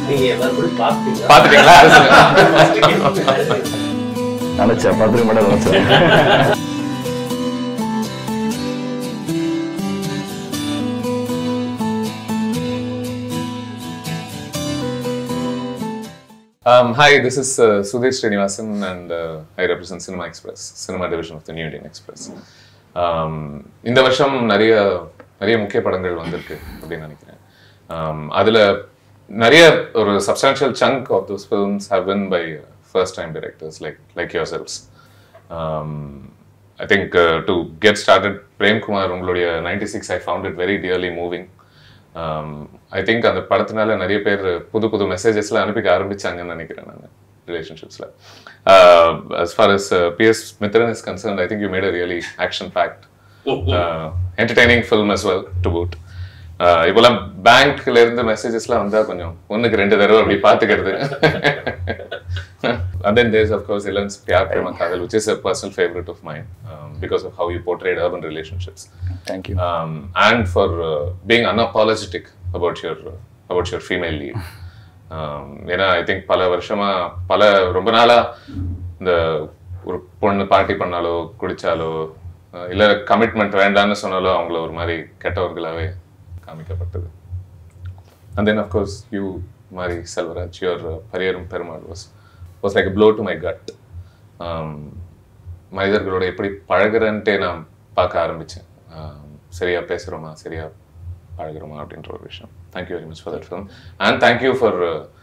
நீங்க மறுபடியும் பாப்பீங்களா பாத்துட்டீங்களா அது சொல்லுங்க. நினைச்சேன் பார்த்துக்க மாட்டேன் நினைச்சேன் Um, hi, this is uh, Sudesh Srinivasan, and uh, I represent Cinema Express, cinema division of the New Indian Express. Um, இந்த வருஷம் நிறைய நிறைய முக்கிய படங்கள் வந்திருக்கு அப்படின்னு நினைக்கிறேன் um, அதுல நிறைய ஒரு substantial chunk of those films have been by first time directors like like yourselves I think to get started Premkumar உங்களுடைய ninety six I found it very dearly moving I think அந்த படத்தினால நிறைய பேர் புது புது மெசேஜஸ்லாம் அனுப்பிக்க ஆரம்பிச்சாங்கன்னு நினைக்கிறேன் நான் ரிலேஷன்ஷிப்ஸில் as far as uh, PS Mithran is concerned, I think you made a really action-packed, uh, entertaining film as well to boot. Uh, இப்போலாம் பேங்க்ல இருந்து மெசேஜஸ்லாம் வந்தா கொஞ்சம் ஒண்ணுக்கு ரெண்டு தடவை அப்படி பாத்துக்கிறது and then there's of course Ilan's Pyar Prema Kadal which is a personal favorite of mine um, because of how you portrayed urban relationships thank you um, and for uh, being unapologetic about your about your female lead. Um, ஏன்னா I think பல வருஷமா பல ரொம்ப நாளா இந்த ஒரு பொண்ணு party பண்ணாலோ குடிச்சாலோ அஹ், இல்ல கமிட்மெண்ட் வேண்டாம்னு சொன்னாலோ அவங்கள ஒரு மாதிரி கெட்டவர்களாவே காமிக்கப்பட்டது and then of course you Mari Selvaraj your uh, பரியரும் Perumal was was like a blow to my gut um, மனிதர்களோட எப்படி பழகுறேன்ட்டே நான் பார்க்க ஆரம்பிச்சேன் um, சரியா பேசுறோமா சரியா பழகுறோமா அப்படின்ற ஒரு விஷயம் thank you very much for that film and thank you for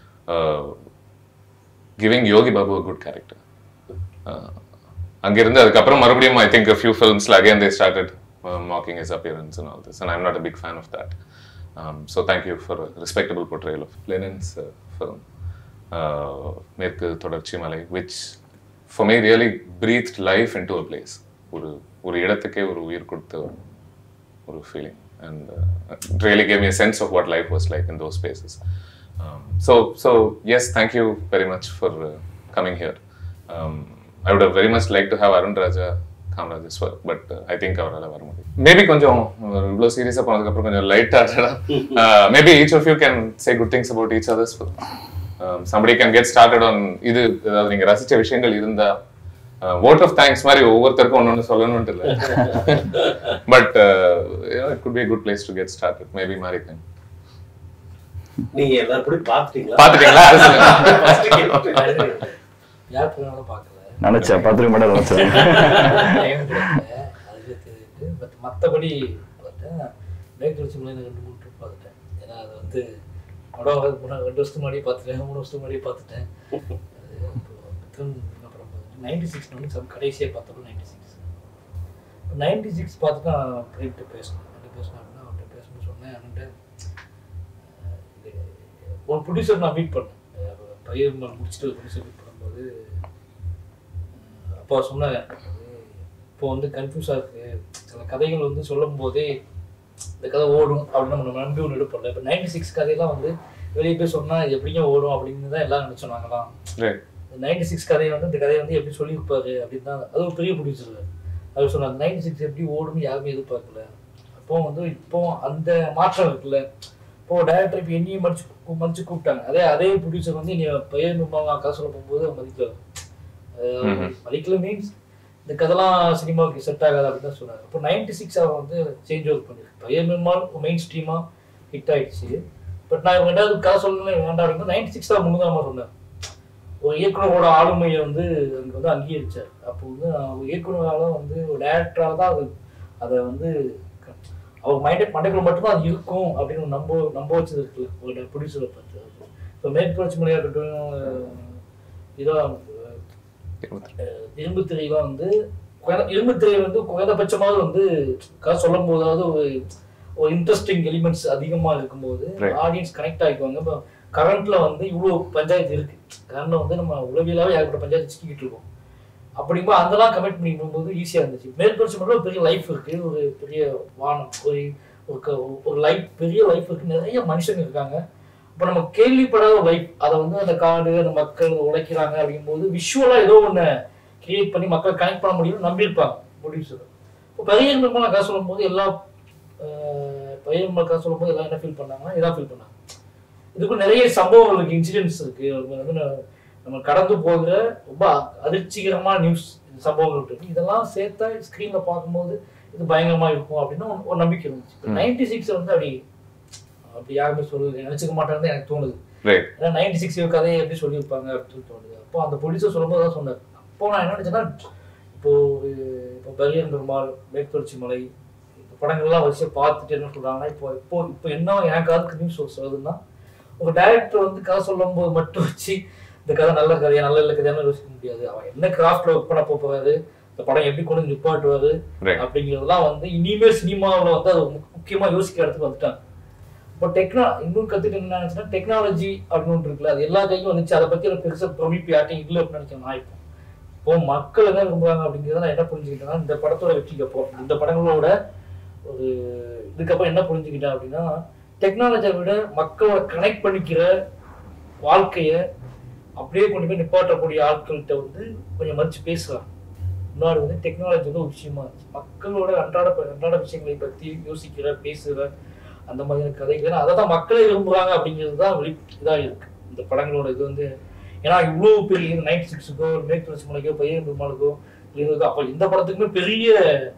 giving Yogi Babu a good character அங்கிருந்து அதுக்கப்புறம் மறுபடியும் ஐ திங்க் ஃபியூ ஃபிலிம்ஸ்ல again they started mocking his appearance and all this and I'm not a big fan of that so thank you for respectable portrayal of Lenin's film Merku Thodarchi Malai which for me really breathe life in to a place ஒரு ஒரு இடத்துக்கே ஒரு உயிர் கொடுத்த ஒரு ஒரு feeling and really gave me a sense of what life was like in those spaces. Um, so, so yes, thank you very much for uh, coming here. Um, I would have very much liked to have Arun Raja Kamaraj as well, but uh, I think அவரால் வர முடியும் maybe கொஞ்சம் uh, இவ்வளோ சீரியஸாக போனதுக்கப்புறம் கொஞ்சம் லைட்டாக maybe each of you can say good things about each others somebody can get started on இது அதாவது நீங்கள் ரசிச்ச விஷயங்கள் இருந்தா வோட் ஆஃப் தேங்க்ஸ் மாதிரி ஒவ்வொருத்தருக்கும் ஒன்று ஒன்று சொல்லணும்ட்டு இல்லை but it could be good place to get started maybe மாதிரி கேன் நீங்க மறுபடியும் பாத்துட்டீங்களா பார்த்துட்டீங்களா அது சொல்லுங்க. யார் போனாலும் பார்க்கல நினைச்சேன் பார்த்துக்க மாட்டேன் நினைச்சேன் டைம் கிடைக்கல அதுவே தெரியுது பட் மற்றபடி பார்த்தேன் மேற்கு தொடர்ச்சி மலையில் ரெண்டு மூணு ட்ரிப் பார்த்துட்டேன் ஏன்னா அது வந்து படம் வரதுக்கு முன்னாடி ரெண்டு வருஷத்துக்கு முன்னாடி பார்த்துட்டேன் மூணு வருஷத்துக்கு முன்னாடி பார்த்துட்டேன் அது இப்போ என்ன படம் நைன்டி சிக்ஸ் வந்து சம் கடைசியாக பார்த்தப்போ நைன்டி சிக்ஸ் இப்போ நைன்டி சிக்ஸ் பார்த்துட்டு நான் பிரேம்கிட்ட பேசினேன் என்ன பேசினேன் அப்படின்னா அவன்கிட்ட பேசணும்னு சொன்னேன் அவன்கிட்ட ஒரு ப்ரொடியூசர் நான் மீட் பண்ணேன் அஹ் பையன் முடிச்சுட்டு ஒரு ப்ரொடியூசர் மீட் பண்ணும்போது அஹ் அப்பா சொன்னாங்க இப்போ வந்து கன்ஃபியூஸாக இருக்கு சில கதைகள் வந்து சொல்லும் போதே இந்த கதை ஓடும் அப்படின்னு நம்ம நம்பி ஒன்று எடுப்போம்ல இப்போ நைன்டி சிக்ஸ் கதையெல்லாம் வந்து வெளியே போய் சொன்னால் இது எப்படிங்க ஓடும் அப்படின்னு தான் எல்லாரும் நினச்சோம் நாங்களாம் Right. நைன்டி சிக்ஸ் கதையை வந்து இந்த கதையை வந்து எப்படி சொல்லியிருப்பாரு அப்படின்னு தான் அது ஒரு பெரிய ப்ரொடியூசர் அவர் சொன்னார் நைன்டி சிக்ஸ் எப்படி ஓடும்னு யாருமே எதிர்பார்க்கல அப்போ வந்து இப்போ அந்த மாற்றம் இருக்குல்ல இப்போ டேரக்டர் இப்போ என்னையும் மடிச்சு கூ- மடிச்சு கூப்பிட்டாங்க அதே அதே ப்ரொடியூசர் வந்து நீ பையன் அக்கா சொல்ல போகும்போது அவன் மதிக்கல அஹ் ம்ஹும். மதிக்கல மீன்ஸ் இந்த கதைலாம் சினிமாவுக்கு செட் ஆகாது அப்படின்னு தான் சொன்னாங்க இப்போ நைன்டி சிக்ஸ் அவன் வந்து சேஞ்ச் ஓவர் பண்ணிருக்கு பையன் பெருமாள் மெயின் ஸ்ட்ரீமாக ஹிட் ஆயிடுச்சு பட் நான் இவங்க ரெண்டாவது கதை சொல்லணும் வேண்டாம் அப்படின்னு நைன்டி சிக்ஸ் தான் முன்னுதாம சொன்னேன் ஒரு இயக்குனரோட ஆளுமையை வந்து அங்கே வந்து அங்கீகரிச்சார் அப்போ வந்து ஒரு இயக்குனரால வந்து ஒரு டேரக்டரால தான் அது அதை வந்து க- அவர் மைண்டை மண்டைக்குள்ள மட்டும்தான் அது இருக்கும் அப்படின்னு நம்ப நம்ப வச்சது இருக்குல்ல ஒரு ப்ரொடியூசரை பார்த்து இப்போ மேற்கு தொடர்ச்சி மொழியாக இருக்கட்டும் இதான் அஹ், இரும்பு திரையெல்லாம் வந்து குறைந்த- இரும்பு திரை வந்து குறைந்தபட்சமாவது வந்து கதை சொல்லும் போதாவது ஒரு ஒரு இன்ட்ரெஸ்டிங் எலிமெண்ட்ஸ் அதிகமாக இருக்கும்போது Right. ஆடியன்ஸ் கனெக்ட் ஆகிக்குவாங்க இப்போ கரண்ட்ல வந்து இவ்வளோ பஞ்சாயத்து இருக்கு கரண்ட்ல வந்து நம்ம உளவியலாவே ஏகப்பட்ட பஞ்சாயத்து சிக்கிட்டு இருக்கோம் அப்படிங்கும்போது அதெல்லாம் கமிட் பண்ணிக்கும்போது ஈஸியாக இருந்துச்சு மேற்படிச்சு மட்டும் ஒரு பெரிய லைஃப் இருக்கு ஒரு பெரிய வானம் ஒரு ஒரு க- ஒரு லைஃப் பெரிய லைஃப் இருக்கு நிறைய மனுஷங்க இருக்காங்க இப்போ நம்ம கேள்விப்படாத ஒரு லைஃப் அதை வந்து அந்த காடு அந்த மக்கள் உழைக்கிறாங்க அப்படிங்கும்போது விஷுவலாக ஏதோ ஒன்று கிரியேட் பண்ணி மக்களை கனெக்ட் பண்ண முடியும்னு நம்பியிருப்பாங்க ப்ரொடியூசர் இப்போ பெரிய நிர்மலா கதை சொல்லும்போது எல்லா அஹ், பையன் நிர்மலா கதை சொல்லும்போது எல்லாம் என்ன ஃபீல் பண்ணாங்கன்னா இதான் ஃபீல் பண்ணாங்க இதுக்கும் நிறைய சம்பவங்கள் இருக்கு இன்சிடென்ட்ஸ் இருக்கு அது வந்து ந- நம்ம கடந்து போகிற ரொம்ப அதிர்ச்சிகரமான நியூஸ் சம்பவங்கள் இருக்கு இதெல்லாம் சேர்த்தா ஸ்க்ரீன்ல பார்க்கும்போது இது பயங்கரமா இருக்கும் அப்படின்னு ஒரு- ஒரு நம்பிக்கை இருந்துச்சு ம். நைன்டி சிக்ஸ் வந்து அப்படி அப்படி யாருமே சொல்லு நினைச்சுக்க மாட்டாங்கன்னு எனக்கு தோணுது ரைட் ஏன்னா நைன்டி சிக்ஸ் கதையை எப்படி சொல்லியிருப்பாங்க அப்படின்னு சொல்லி தோணுது அப்போ அந்த ப்ரொடியூசர் சொல்லும்போது தான் சொன்னார் அப்போ நான் என்ன நினைச்சேன்னா இப்போ ஒரு- இப்போ பரியன் பெருமாள் மேற்தொடர்ச்சி மலை இந்த படங்கள்லாம் வச்சு பார்த்துட்டு என்ன சொல்றாங்கன்னா இப்போ இப்போ இப்போ என்ன என் காதுக்கு நியூஸ் சோர்ஸ் வருதுன்னா ஒரு டைரக்டர் வந்து கதை சொல்லும் போது மட்டும் வச்சு இந்த கதை நல்ல கதையா நல்ல இல்லை கதையான யோசிக்க முடியாது அவன் என்ன கிராஃப்ட்ல ஒர்க் பண்ண போறாரு இந்த படம் எப்படி கொண்டு வந்து நிப்பாட்டுவாரு ரைட் அப்படிங்கிறதெல்லாம் வந்து இனிமேல் சினிமாவில் வந்து அது முக்- முக்கியமா யோசிக்கிற இடத்துக்கு வந்துட்டாங்க இப்போ டெக்னா இன்னும் கத்துட்டு என்ன நினைச்சுன்னா டெக்னாலஜி அப்படின்னு ஒன்று இருக்குல்ல அது எல்லா கையும் வந்துச்சு அதை பத்தி ஒரு பெருசா பிரமிப்பு யார்ட்டையும் இல்லை அப்படின்னு நினைக்கிறேன் நான் இப்போ இப்போ மக்கள் என்ன விரும்புறாங்க அப்படிங்கிறத நான் என்ன புரிஞ்சுக்கிட்டேன்னா இந்த படத்தோட வெற்றிக்கு அப்புறம் இந்த படங்களோட ஒரு இதுக்கப்புறம் என்ன புரிஞ்சுக்கிட்டேன் அப்படின்னா டெக்னாலஜியை விட மக்களோட கனெக்ட் பண்ணிக்கிற வாழ்க்கைய அப்படியே கொண்டு போய் நிப்பாட்டக்கூடிய ஆட்கள்கிட்ட வந்து கொஞ்சம் மதிச்சு பேசலாம் முன்னாடி வந்து டெக்னாலஜி வந்து ஒரு விஷயமா இருந்துச்சு மக்களோட அன்றாட அன்றாட விஷயங்களை பத்தி யோசிக்கிற பேசுற அந்த மாதிரியான கதைகள் ஏன்னா அதை தான் மக்களே விரும்புறாங்க அப்படிங்கிறது தான் வெளி இதாக இருக்கு இந்த படங்களோட இது வந்து ஏன்னா இவ்வளோ பெரிய நைட் சிக்ஸுக்கோ மேற்கு தொடர்ச்சி மலைக்கோ பையன் பெருமாளுக்கோ இருந்தது அப்போ இந்த படத்துக்குமே பெரிய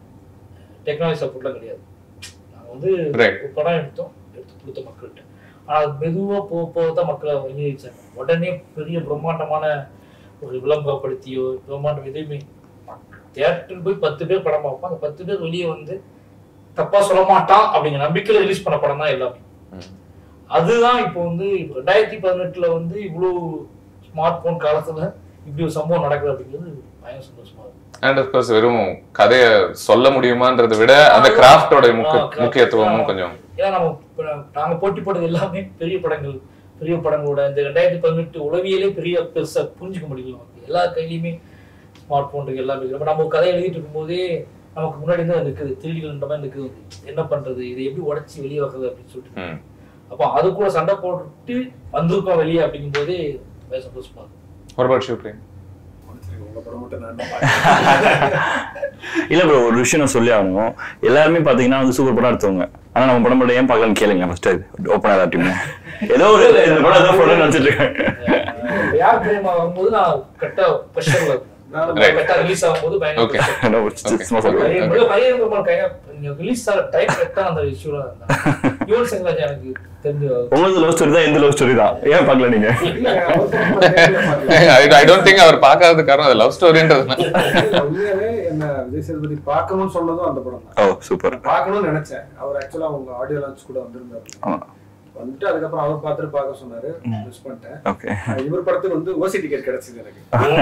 டெக்னாலஜி சப்போர்ட்லாம் கிடையாது நாங்கள் வந்து Right. ஒரு படம் எடுத்தோம் எடுத்து கொடுத்த மக்கள்கிட்ட ஆனால் மெதுவாக போக போக தான் மக்களை அங்கீகரிச்சாங்க உடனே பெரிய பிரம்மாண்டமான ஒரு விளம்பரப்படுத்தியோ பிரம்மாண்டம் எதுவுமே தியேட்டருக்கு போய் பத்து பேர் படம் பார்ப்போம் அந்த பத்து பேர் வெளியே வந்து தப்பா சொல்ல மாட்டான் அப்படிங்கிற நம்பிக்கையில ரிலீஸ் பண்ண படம் தான் எல்லாமே ம். அதுதான் இப்போ வந்து இப்போ ரெண்டாயிரத்தி பதினெட்டுல வந்து இவ்வளோ ஸ்மார்ட் போன் காலத்துல இப்படி ஒரு சம்பவம் நடக்குது அப்படிங்கிறது பயங்கர சந்தோஷமா இருக்கு அண்ட் கோர்ஸ் வெறும் கதையை சொல்ல முடியுமான்றதை விட அந்த கிராஃப்டோட முக்கிய ஆ, craft. முக்கியத்துவமும் கொஞ்சம் ஏன்னா நம்ம இப்ப நம்ம- நாங்க போட்டி போட்டது எல்லாமே பெரிய படங்கள் பெரிய படங்களோட இந்த ரெண்டாயிரத்தி பதினெட்டு உளவியலே பெரிய பெருசா புரிஞ்சுக்க முடியல நமக்கு எல்லா கையிலயுமே ஸ்மார்ட் போன் இருக்கு எல்லாமே இருக்கு அப்ப நம்ம ஒரு கதை எழுதிட்டு இருக்கும்போதே நமக்கு முன்னாடி தான் நிற்குது திருடிகள்ன்ற மாதிரி நிற்குது என்ன பண்றது இதை எப்படி உடைச்சி வெளியே வர்றது அப்படின்னு சொல்லிட்டு ம். அப்போ அது கூட சண்டை போட்டுட்டு வந்திருக்கோம் வெளியே அப்படிங்கும் போதே பயங்கர சந்தோஷமா இருக்கு ஒரு about you, Prem? உங்க படம் மட்டும் நான் இன்னும் பார்க்கல. இல்ல ப்ரோ ஒரு விஷயம் நான் சொல்லி ஆகணும் எல்லாருமே பாத்தீங்கன்னா வந்து சூப்பர் படம் எடுத்தவங்க ஆனா நம்ம படம் மட்டும் ஏன் பார்க்கலன்னு கேளுங்க ஃபர்ஸ்ட் ஓப்பன் எல்லாத்தையும் ஏதோ ஒரு இந்த படம் ஏதோ படம் நினைச்சிட்டு இருக்கேன் யார் பிரேமா வரும்போது நான் கரெக்டா ப்ரெஷர்ல நானும் Right. கரெக்டா ரிலீஸ் ஆகும்போது பயங்கர Okay. pressure. நான் ஒரு Okay. சும்மா சொல்றேன் பழைய முதல்ல பழைய பெருமாள் கையா நீங்க ரிலீஸ் ஆகிற டைம் கரெக்டா அந்த இஷ்யூல இருந்தாங்க யுவன் சங்கராஜ் எனக்கு தெரிஞ்சு உங்களுக்கு லவ் ஸ்டோரி தான் எந்த லவ் ஸ்டோரி தான் ஏன் பார்க்கல நீங்க இல்ல, அவர் படம் மட்டும் நேர்ல பார்க்கல. I I don't think அவர் பார்க்காதது காரணம் அது லவ் ஸ்டோரின்றதுனால இல்ல, உண்மையாவே என்ன விஜய் சேதுபதி பார்க்கணும்னு சொன்னதும் அந்த படம் தான் ஓ சூப்பர் நான் பார்க்கணும்னு நினைச்சேன் அவர் ஆக்சுவலா அவங்க ஆடியோ லான்ச் கூட வந்திருந்தாரு ஆமா வந்துட்டு அதுக்கப்புறம் அவர் பார்த்துட்டு பார்க்க சொன்னாரு மிஸ் பண்ணிட்டேன் ஓகே ஆஹ் இவர் படத்துக்கு வந்து ஓசி டிக்கெட் கிடைச்சது எனக்கு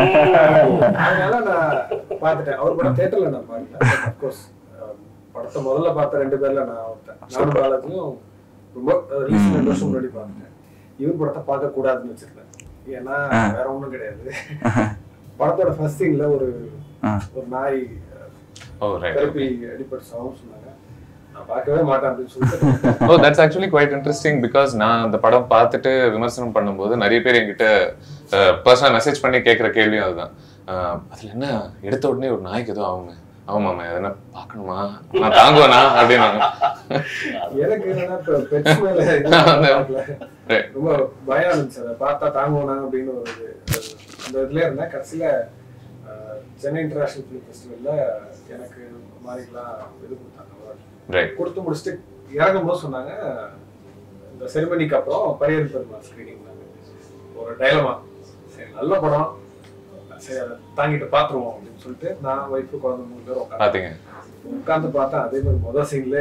அதனால நான் பார்த்துட்டேன் அவர் படம் தியேட்டர்ல நான் பார்க்கல அப்கோர்ஸ் படத்தை முதல்ல பார்த்த ரெண்டு பேர்ல நான் ஒருத்தன் நானும் பாலாஜியும் ரொம்ப ரீசன் ரெண்டு வருஷம் முன்னாடி பார்த்துட்டேன் இவர் படத்தை பார்க்க கூடாதுன்னு வச்சிருந்தேன் ஏன்னா வேற ஒண்ணும் கிடையாது படத்தோட ஃபர்ஸ்ட் சீன்ல ஒரு ஆ. ஒரு நாய் ஓ ரைட் கருப்பி அடிப்பட்டு சாவும் சொன்னாங்க நான் பார்க்கவே மாட்டேன் அப்படின்னு சொல்லிட்டு oh that's actually quite interesting because நான் அந்த படம் பார்த்துட்டு விமர்சனம் பண்ணும்போது நிறைய பேர் என்கிட்ட பர்சனல் மெசேஜ் பண்ணி கேட்குற கேள்வியும் அதுதான் அஹ், அதுல என்ன எடுத்த உடனே ஒரு நாய்க்கு ஏதோ ஆகுமே ஆமாம்மா எதனா பார்க்கணுமா நான் தாங்குவேனா அப்படின்னாங்க எனக்கு என்னன்னா இப்ப பெட்ஸ் மேல இது அந்த- பார்க்கல. Right. ரொம்ப பயம் இருந்துச்சு அதை பார்த்தா தாங்குவோனா அப்படின்னு ஒரு இது. அந்த இதுல இருந்தேன் கடைசியில அஹ், சென்னை இன்டர்நேஷனல் ஃபிலிம் ஃபெஸ்டிவல்ல எனக்கு மாதிரிலாம் இது கொடுத்தாங்க award. ரைட் கொடுத்து முடிச்சுட்டு இறங்கும் போது சொன்னாங்க இந்த செரிமனிக்கு அப்புறம் பரியர் பெருமாள் ஸ்கிரீனிங் ஒரு டைலமா சரி நல்ல படம் சரி அதை தாங்கிட்டு பாத்துருவோம் அப்படின்னு சொல்லிட்டு நான் ஒய்ஃபு குழந்தை மூணு பேரும் உட்காந்து பாத்தீங்க உட்காந்து பார்த்தா அதே மாதிரி முதல் சீன்ல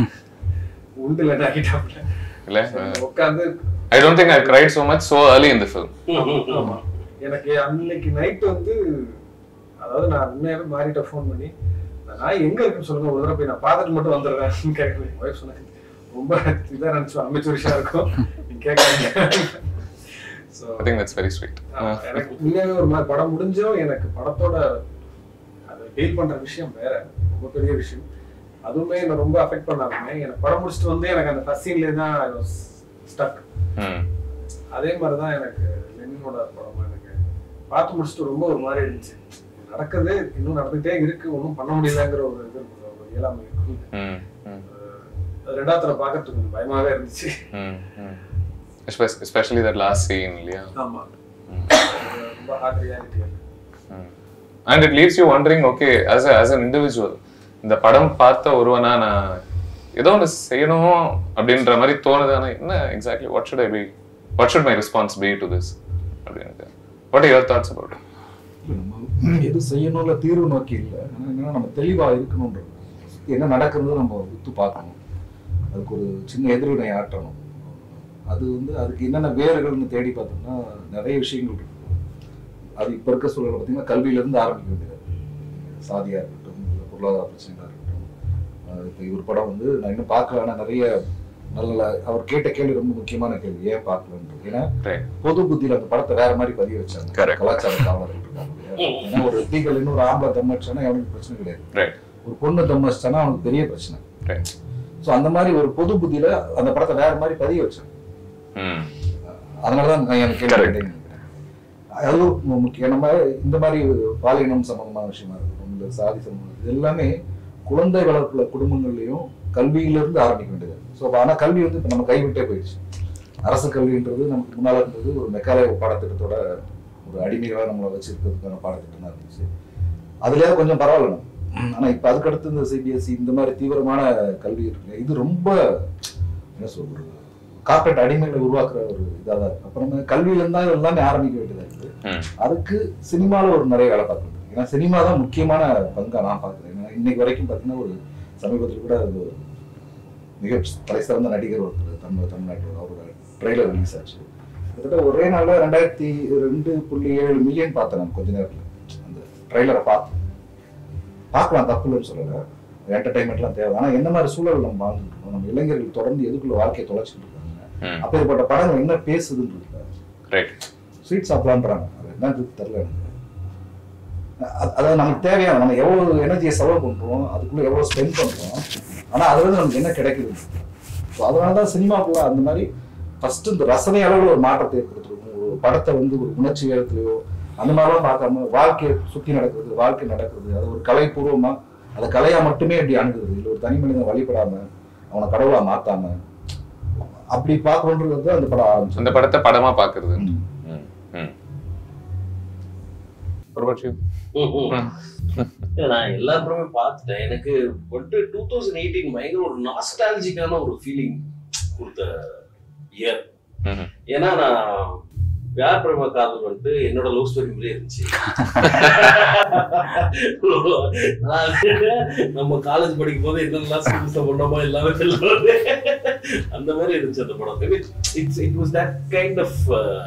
உண்டுல நாக்கிட்டாப்ல இல்ல உட்காந்து I don't think I cried so much so early in the film ஆமா எனக்கு அன்னைக்கு நைட் வந்து அதாவது நான் உண்மையாவே மாறிட்ட ஃபோன் பண்ணி இந்த நாய் எங்க இருக்குன்னு சொல்லுங்க ஒரு தடவை போய் நான் பார்த்துட்டு மட்டும் வந்துடுறேன் கேட்கறேன் ஒய்ஃப் சொன்னாங்க ரொம்ப இதா நினைச்சு அமைச்சூரிஷா இருக்கும் நீ கேட்காதீங்க so I think that's very sweet எனக்கு உண்மையாவே ஒரு மாதிரி படம் முடிஞ்சும் எனக்கு படத்தோட அதை டீல் பண்ற விஷயம் வேற ரொம்ப பெரிய விஷயம் அதுவுமே என்ன ரொம்ப அஃபெக்ட் பண்ணாலுமே எனக்கு படம் முடிச்சுட்டு வந்து எனக்கு அந்த ஃபர்ஸ்ட் சீன்லேயே தான் ஸ்டக் ம் அதே மாதிரி தான் எனக்கு லெனினோட படம் எனக்கு பார்த்து முடிச்சுட்டு ரொம்ப ஒரு மாதிரி இருந்துச்சு நடக்குது இன்னும் நடந்துகிட்டே இருக்கு ஒன்றும் பண்ண முடியலங்கிற ஒரு இது இருக்கும், ஒரு இயலாமை இருக்கும் ம் ம் அது ரெண்டாவது தடவை பார்க்கறதுக்கு கொஞ்சம் பயமாவே இருந்துச்சு ம் ம் எஸ்பெஷலி தட் லாஸ்ட் சீன் இல்லையா ஆமா ரொம்ப hard reality and it leaves you wondering okay as as an individual இந்த படம் பார்த்த ஒருவனா நான் ஏதோ ஒன்று செய்யணும் அப்படின்ற மாதிரி தோணுது ஆனால் என்ன exactly what should I be what should my response be to this அப்படின்ட்டு வாட் யுவர் தாட்ஸ் அபவுட் நம்ம எது செய்யணும்ல தீர்வு நோக்கி இல்லை ஆனா என்னன்னா நம்ம தெளிவா இருக்கணும்ன்றது என்ன நடக்குறது நம்ம உத்து பார்க்கணும் அதுக்கு ஒரு சின்ன எதிர்வினை ஆற்றணும் அது வந்து அதுக்கு என்னென்ன வேர்கள்னு தேடி பார்த்தோம்னா நிறைய விஷயங்கள் இருக்கு அது இப்போ இருக்க சூழலை பார்த்தீங்கன்னா கல்வியிலேருந்து ஆரம்பிக்க வேண்டியது சாதியா இருக்கட்டும் இல்லை பொருளாதார பிரச்சனைகளாக இருக்கட்டும் அஹ் இப்போ இவர் படம் வந்து நான் இன்னும் பார்க்கல ஆனால் நிறைய நல்ல அவர் கேட்ட கேள்வி ரொம்ப முக்கியமான கேள்வி ஏன் பார்க்கலன்றது ஏன்னா ரைட் பொது புத்தியில அந்த படத்தை வேற மாதிரி பதிய வச்சாங்க Correct. கலாச்சார காவலர்கள் இருக்காங்க இல்லையா? ஏன்னா ஒரு தீகள் இன்னொரு ஆம்பளை தம் வச்சானா அவனுக்கு பிரச்சனை கிடையாது ரைட் ஒரு பொண்ணு தம் வச்சானா அவனுக்கு பெரிய பிரச்சனை ரைட் ஸோ அந்த மாதிரி ஒரு பொது புத்தியில அந்த படத்தை வேற மாதிரி பதிய வச்சாங்க ம் அதனாலதான் நான் எனக்கு கேள்வி Correct. கேட்டேன்னு நினைக்கிறேன். அது மு- முக்கியம் நம்ம இந்த மாதிரி பாலினம் சம்பந்தமான விஷயமா இருக்கட்டும் இந்த சாதி சம்பந்தம் இது எல்லாமே குழந்தை வளர்ப்புல குடும்பங்கள்லயும் கல்வியிலிருந்து ஆரம்பிக்க வேண்டியது ஸோ ஆனா கல்வி வந்து இப்ப நம்ம கைவிட்டே போயிடுச்சு அரசு கல்வின்றது நமக்கு முன்னால இருந்தது ஒரு மெக்காலே பாடத்திட்டத்தோட ஒரு அடிமைகளாக நம்மளை வச்சிருக்கிறதுக்கான பாடத்திட்டம் தான் இருந்துச்சு அதுலயாவது கொஞ்சம் பரவாயில்ல நம்ம. ஆனா இப்ப அதுக்கடுத்து இந்த சிபிஎஸ்சி இந்த மாதிரி தீவிரமான கல்வி இருக்கு இது ரொம்ப என்ன சொல்றது கார்பரேட் அடிமைகளை உருவாக்குற ஒரு இதாக தான் இருக்கு அப்புறம் கல்வியில இருந்தா இது எல்லாமே ஆரம்பிக்க வேண்டியதா இருக்கு ம் அதுக்கு சினிமால ஒரு நிறைய வேலை பார்க்கணும் ஏன்னா சினிமா தான் முக்கியமான பங்கா நான் பார்க்குறேன் ஏன்னா இன்னைக்கு வரைக்கும் பார்த்தீங்கன்னா ஒரு சமீபத்தில் கூட அது ஒரு மிக தலை சிறந்த நடிகர் ஒருத்தர் தமிழ் தமிழ்நாட்டில் அவரோட ட்ரெய்லர் ரிலீஸ் ஆச்சு கிட்டத்தட்ட ஒரே நாள்ல ரெண்டாயிரத்தி ரெண்டு புள்ளி ஏழு மில்லியன் பார்த்தேன் நான் கொஞ்ச நேரத்தில் அந்த ட்ரெய்லரை பார்த்து பார்க்கலாம் தப்பு இல்லைன்னு சொல்லலை என்டர்டைன்மெண்ட்லாம் தேவை ஆனால் என்ன மாதிரி சூழல் நம்ம வாழ்ந்துட்டு இருக்கோம் நம்ம இளைஞர்கள் தொடர்ந்து எதுக்குள்ள வாழ்க்கையை தொலைச்சிட்டு இருக்காங்க ம் அப்பேற்பட்ட படங்கள் என்ன பேசுதுன்றது ரைட் ஸ்வீட் சாப்பிடலான்றாங்க அது என்னன்னு தெரியல எனக்கு அ- அதாவது நமக்கு தேவையான நம்ம எவ்வளவு எனர்ஜியை செலவு பண்றோம் அதுக்குள்ள எவ்வளவு ஸ்பெண்ட் பண்றோம் ஆனா அதுல இருந்து நமக்கு என்ன கிடைக்குது ஸோ அதனால தான் சினிமாக்குள்ள அந்த மாதிரி ஃபர்ஸ்ட் இந்த ரசனை அளவில் ஒரு மாற்றத்தை ஏற்படுத்திருக்கும் ஒரு படத்தை வந்து ஒரு உணர்ச்சி வேகத்திலேயோ அந்த மாதிரிலாம் பார்க்காம வாழ்க்கையை சுத்தி நடக்கிறது வாழ்க்கை நடக்கிறது அது ஒரு கலைப்பூர்வமா அதை கலையா மட்டுமே இப்படி அணுகுது இல்லை ஒரு தனி மனிதன் வழிபடாம அவனை கடவுளா மாத்தாம அப்படி பார்க்கணுன்றது தான் அந்த படம் ஆரம்பிச்சு அந்த படத்தை படமா பாக்குறது ம். ம் ம் What about you? இல்ல, நான் எல்லா படமே பார்த்துட்டேன் எனக்கு வந்துட்டு டூ தௌசண்ட் எயிட்டீன் பயங்கர ஒரு நாஸ்டாலஜிக்கான ஒரு ஃபீலிங் கொடுத்த இயர் ம்ஹும். ஏன்னா நான் யார் பிரேம காதல் வந்துட்டு என்னோட லவ் ஸ்டோரி மாதிரியே இருந்துச்சு நான் நம்ம காலேஜ் படிக்கும் போது என்னெல்லாம் சிகிச்சை பண்ணோமோ எல்லாமே சொல்லுவாங்க அந்த மாதிரி இருந்துச்சு அந்த படம் it's it was that kind of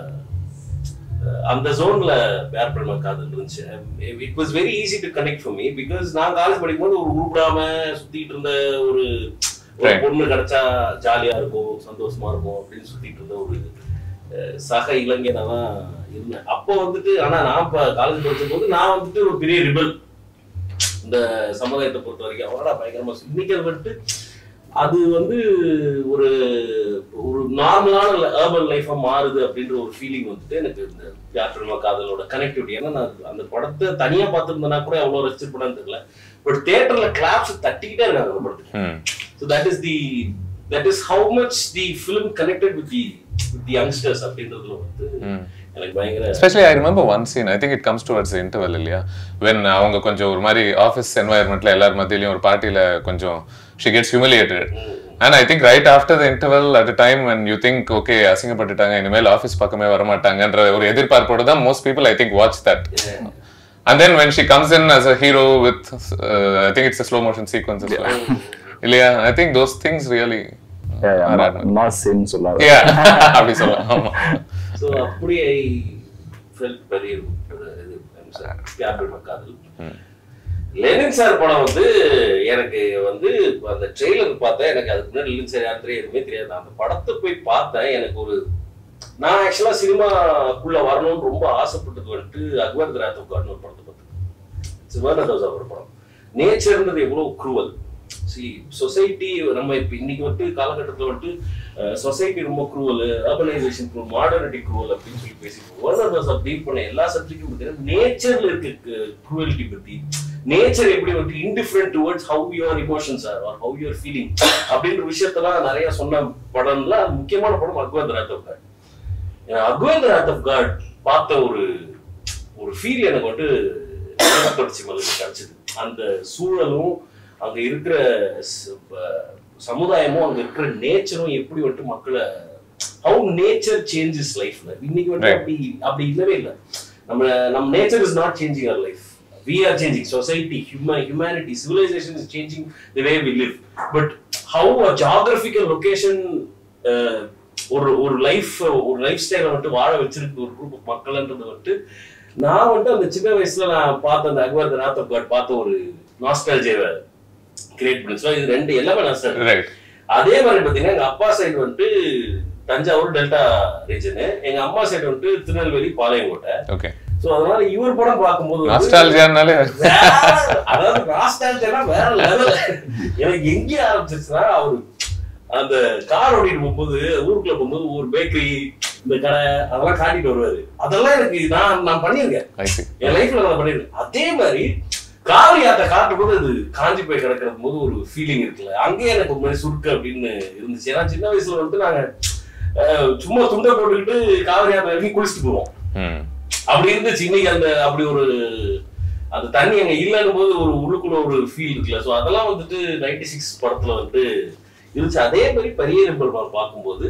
அந்த ஜோன்ல யார் பிரேம காதல் இருந்துச்சு it was very easy to connect for me because நான் காலேஜ் படிக்கும் போது ஒரு உருப்படாம சுத்திட்டு இருந்த ஒரு ஒரு Right. பொண்ணு கிடைச்சா ஜாலியா இருக்கும் சந்தோஷமா இருக்கும் அப்படின்னு சுத்திட்டு இருந்த ஒரு அஹ், சக இளைஞனா தான் இருந்தேன் அப்போ வந்துட்டு ஆனா நான் இப்ப காலேஜ் படிச்ச போது நான் வந்துட்டு ஒரு பெரிய ரிபல் இந்த சமுதாயத்தை பொறுத்த வரைக்கும் அவரா பயங்கரமா சொல்லி- இன்னைக்கு அது வந்துட்டு அது வந்து ஒரு ஒரு நார்மலான ஏர்பன் லைஃபா மாறுது அப்படின்ற ஒரு ஃபீலிங் வந்துட்டு எனக்கு இந்த யாத்திரமா காதலோட கனெக்டிவிட்டி ஏன்னா நான் அந்த படத்தை தனியா பார்த்துருந்தேனா கூட எவ்வளவு ரசிச்சிருப்பேன்னு தெரியல பட் தியேட்டர்ல கிளாப்ஸ் தட்டிக்கிட்டே இருக்காங்க அந்த படத்துக்கு ம் so that is the that is how much the film connected with the with the youngsters அப்படின்றதுல வந்து ம் எனக்கு பயங்கர especially I remember one scene I think it comes towards interval இல்லையா வென் அவங்க கொஞ்சம் ஒரு மாதிரி ஆஃபீஸ் என்வாயர்மெண்ட்ல எல்லார் மத்தியிலையும் ஒரு பார்ட்டியில கொஞ்சம் she gets humiliated and I think right after the interval at time when you think okay அசிங்கப்பட்டுட்டாங்க இனிமேல் ஆஃபீஸ் பக்கமே வரமாட்டாங்கன்ற ஒரு எதிர்பார்ப்போட தான் most people I think watch that And then when she comes in as a hero with, uh, I think it's a slow motion sequence as well. இல்லையா I think those things really are admirable. Mass scene சொல்லாத Yeah, அப்படி சொல்லலாம் ஆமா so அப்படி I felt very இது பியார் பிரேம காதல் Lenin sir படம் வந்து எனக்கு வந்து அந்த ட்ரெய்லர் பார்த்தேன் எனக்கு அதுக்கு முன்னாடி லெனின் சார் யாரும் தெரியாது எதுவுமே தெரியாது அந்த படத்தை போய் பார்த்தேன் எனக்கு ஒரு நான் ஆக்சுவலா சினிமாக்குள்ள வரணும்னு ரொம்ப ஆசைப்பட்டது வந்துட்டு அக்பர் திராத்தோக்கான்னு ஒரு படத்தை பார்த்து சிவானந்தோஸ் ஒரு படம் நேச்சர்ன்றது எவ்வளவு குரூவல் சி சொசைட்டி நம்ம இப்ப இன்னைக்கு வந்துட்டு காலகட்டத்துல வந்துட்டு சொசைட்டி ரொம்ப cruel urbanisation cruel modernity cruel அப்படின்னு சொல்லி பேசிட்டு வேர்னர் டீல் பண்ண எல்லா சப்ஜெக்டும் பார்த்தீங்கன்னா நேச்சர்ல இருக்க குரூவலிட்டி பத்தி நேச்சர் எப்படி வந்து indifferent towards how your emotions are are how your feeling அப்படின்ற விஷயத்தெல்லாம் நிறைய சொன்ன படம்ல முக்கியமான படம் அக்பர் திராத்தோக்கார் அக்வேந்தர் ராத் ஆஃப் காட் பார்த்த ஒரு ஒரு ஃபீல் எனக்கு வந்து தொடர்ச்சி மலையில் கிடைச்சது அந்த சூழலும் அங்க இருக்கிற ச- ப- சமுதாயமும் அங்க இருக்கிற நேச்சரும் எப்படி வந்துட்டு மக்களை ஹவு நேச்சர் சேஞ்சஸ் லைஃப்ல இன்னைக்கு வந்து Right. அப்படி அப்படி இல்லவே இல்லை நம்ம நம்ம nature is not changing our life we are changing society ஹியூம humanity civilisation is changing the way we live but how a geographical location ஒரு ஒரு லைஃப் ஒரு லைஃப் ஸ்டைலை வந்துட்டு வாழ வச்சிருக்கு ஒரு குரூப் ஆஃப் மக்கள்ன்றது வந்துட்டு நான் வந்துட்டு அந்த சின்ன வயசுல நான் பார்த்த அந்த அக்வர் நாத் ஆஃப் காட் பார்த்த ஒரு நாஸ்டாலஜியை கிரியேட் பண்ணி இது ரெண்டு எல்லாமே நாஸ்டாலஜி ரைட் அதே மாதிரி பாத்தீங்கன்னா எங்க அப்பா சைடு வந்துட்டு தஞ்சாவூர் டெல்டா ரீஜனு எங்க அம்மா சைடு வந்துட்டு திருநெல்வேலி பாளையங்கோட்டை ஓகே சோ அதனால இவர் படம் பார்க்கும்போது வந்து நாஸ்டாலஜியானாலே வேற- அதாவது நாஸ்டாலஜினா வேற லெவல் எனக்கு எங்க ஆரம்பிச்சிருச்சுன்னா அவரு அந்த கார் ஓட்டிட்டு போகும்போது ஊருக்குள்ள போகும்போது ஒரு பேக்கரி இந்த கடை அதெல்லாம் காட்டிட்டு வருவாரு அதெல்லாம் எனக்கு நான் நான் பண்ணியிருக்கேன் ஐ see என் லைஃப்ல நான் பண்ணிருக்கேன் அதே மாதிரி காவிரி ஆத்த காட்டும் போது அது காஞ்சி போய் கிடக்கிறது போது ஒரு ஃபீலிங் இருக்குல்ல அங்கேயே எனக்கு ஒரு மாதிரி சுருக்கு அப்படின்னு இருந்துச்சு ஏன்னா சின்ன வயசுல வந்துட்டு நாங்க அஹ், சும்மா துண்டை போட்டுக்கிட்டு காவிரி ஆத்த வரைக்கும் குளிச்சுட்டு போவோம் ம் அப்படி இருந்துச்சு இன்னைக்கு அந்த அப்படி ஒரு அந்த தண்ணி அங்க இல்லைன்னு போது ஒரு உள்ளுக்குள்ள ஒரு ஃபீல் இருக்குல்ல ஸோ அதெல்லாம் வந்துட்டு நைன்டி சிக்ஸ் படத்துல வந்துட்டு இருந்துச்சு அதே மாதிரி பெரிய பெருமாள் பார்க்கும்போது